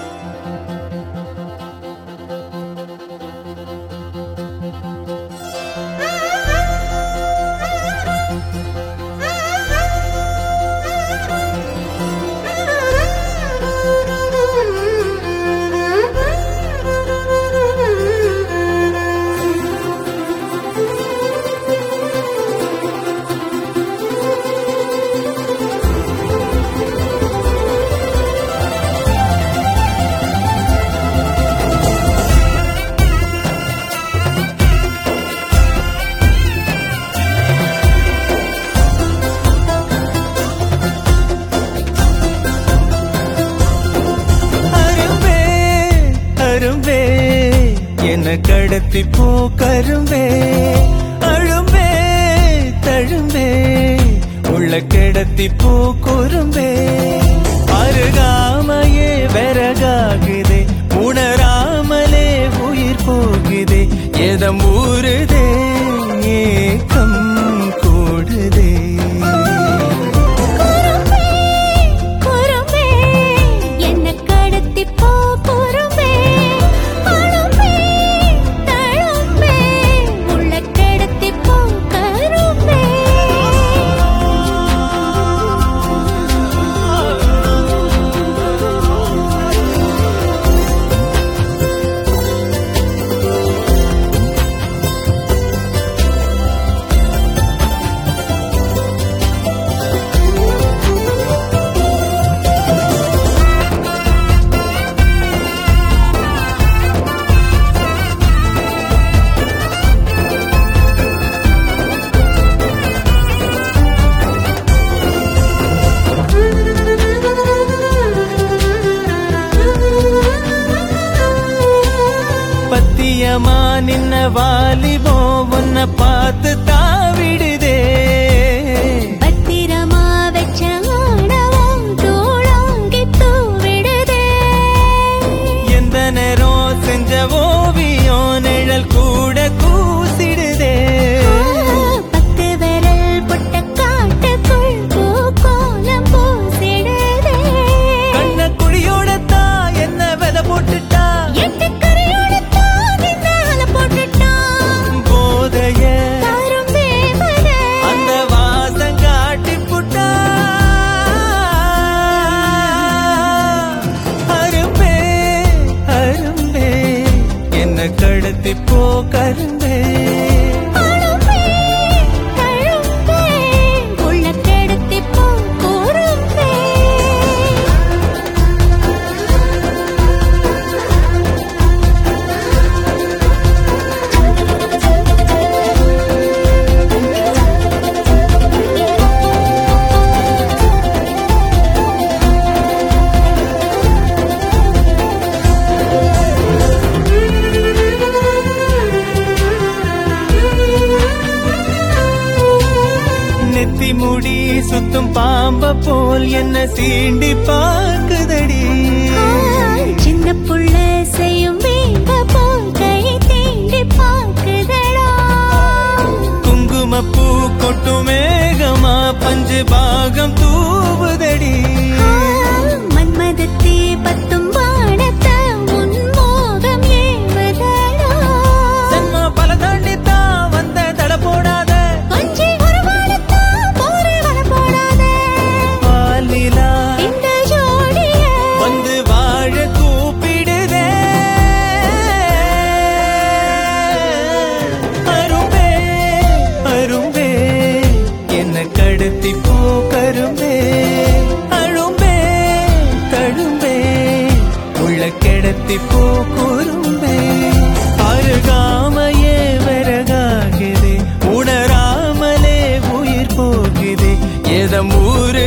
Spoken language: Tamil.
அரும்பே அரும்பே என்ன கடத்தி போ கரும்பே அழும்பே தழும்பே உள்ள கிடத்தி போ குறும்பே அருகாமையே விறகாகுதே உணராமலே உயிர் போகுதே எதம் ஊறுதே ஏக்கம் கூடுதே குறும்பே குறும்பே என்ன கடத்தி போ குறும்பே அழும்பே தழும்பே உள்ள கிடத்தி போ கரும்பே பத்தியமா நின்ன வாலிபோ உன்னை பார்த்து தாவிடுதே பத்திரமா வச்ச ஆணவம் தூளாங்கி தூவிடுதே எந்த நேரம் செஞ்ச ஓவியம் நிழல் கூட கூசிடுதே பத்து விரல் புட்ட காட்டுக்குள் பூக்கோலம் பூசிடுதே கண்ண குழியோட தான் என்ன விதை போட்டுட்டா எட்டு கரையோட தான் என்னால போட்டுட்டான் போதைய தரும் தேவனே அந்த வாசம் காட்டி புட்டா அரும்பே அரும்பே என்ன கடத்தி போ கரும்பே அழும்பே தழும்பே உள்ள கெடுத்தி போ குறும்பே நெத்தி முடி சுத்தும் பாம்ப போல் என்ன சீண்டி பார்க்குதடி சின்ன புள்ள செய்யும் வேங்க போல் கை தீண்டி பார்க்குதடா குங்குமப்பூ கொட்டும் மேகமா பஞ்சு பாகம் தூவுதடி மன்மதத்தே பத்தும் வானத்த உன்மோகம் ஏவதடா ஜன்மா பல தாண்டித்தான் வந்த தட போடாத கொஞ்சி ஒரு வானத்தா போரே வர போடாதே பாலிலா இந்த ஜோடிய வந்து வாழ கூப்பிடுதே அரும்பே அரும்பே என்ன கடத்தி போ கரும்பே அழும்பே தழும்பே உள்ள கிடத்தி போ குறும்பே அருகாமையே விறகாகுதே உணராமலே உயிர் போகுதே எதம் ஊரு